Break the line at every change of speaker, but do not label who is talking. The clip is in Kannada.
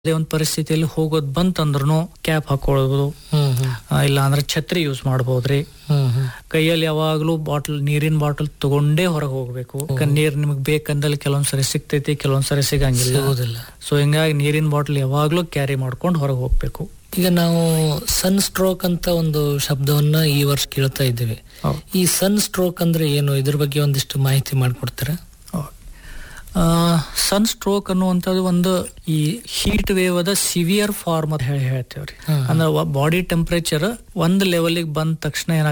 ಅದೇ ಒಂದು ಪರಿಸ್ಥಿತಿಯಲ್ಲಿ ಹೋಗೋದ್ ಬಂತಂದ್ರೂ ಕ್ಯಾಪ್ ಹಾಕೊಳ್ಳೋದು
ಹ್ಮ್ ಹ್ಮ್
ಆ, ಇಲ್ಲ ಅಂದ್ರೆ ಛತ್ರಿ ಯೂಸ್ ಮಾಡ್ಬೋದ್ರಿ
ಹ್ಮ್ ಹ್ಮ್
ಕೈಯಲ್ಲಿ ಯಾವಾಗ್ಲೂ ಬಾಟಲ್ ನೀರಿನ ಬಾಟಲ್ ತಗೊಂಡೇ ಹೊರಗೆ ಹೋಗ್ಬೇಕು ಯಾಕಂದ್ರೆ ನೀರ್ ನಿಮಗೆ ಬೇಕಂದಲ್ಲಿ ಕೆಲವೊಂದ್ಸರಿ ಸಿಗ್ತೈತಿ ಕೆಲವೊಂದ್ಸರಿ ಸಿಗಂಗಿಲ್ಲ
ಸಿಗೋದಿಲ್ಲ
ಸೊ ಹಿಂಗಾಗಿ ನೀರಿನ ಬಾಟಲ್ ಯಾವಾಗ್ಲೂ ಕ್ಯಾರಿ ಮಾಡ್ಕೊಂಡು ಹೊರಗೆ ಹೋಗ್ಬೇಕು
ಈಗ ನಾವು ಸನ್ ಸ್ಟ್ರೋಕ್ ಅಂತ ಒಂದು ಶಬ್ದವನ್ನ ಈ ವರ್ಷ ಕೇಳ್ತಾ ಇದ್ದೇವೆ
ಹೌದು.
ಈ ಸನ್ ಸ್ಟ್ರೋಕ್ ಅಂದ್ರೆ ಏನು ಇದ್ರ ಬಗ್ಗೆ ಒಂದಿಷ್ಟು ಮಾಹಿತಿ ಮಾಡ್ಕೊಡ್ತೀರಾ
ಸನ್ ಸ್ಟ್ರೋಕ್ ಅನ್ನುವಂಥದ್ದು ಒಂದು ಈ ಹೀಟ್ ವೇವ್ ಅದ ಸಿವಿಯರ್ ಫಾರ್ಮ್ ಅಂತ ಹೇಳಿ ಹೇಳ್ತೇವ್ರಿ
ಹ್ಮ್.
ಅಂದ್ರೆ ಬಾಡಿ ಟೆಂಪರೇಚರ್ ಒಂದ್ ಲೆವೆಲ್ಗೆ ಬಂದ ತಕ್ಷಣ ಏನಾಗ್ತದೆ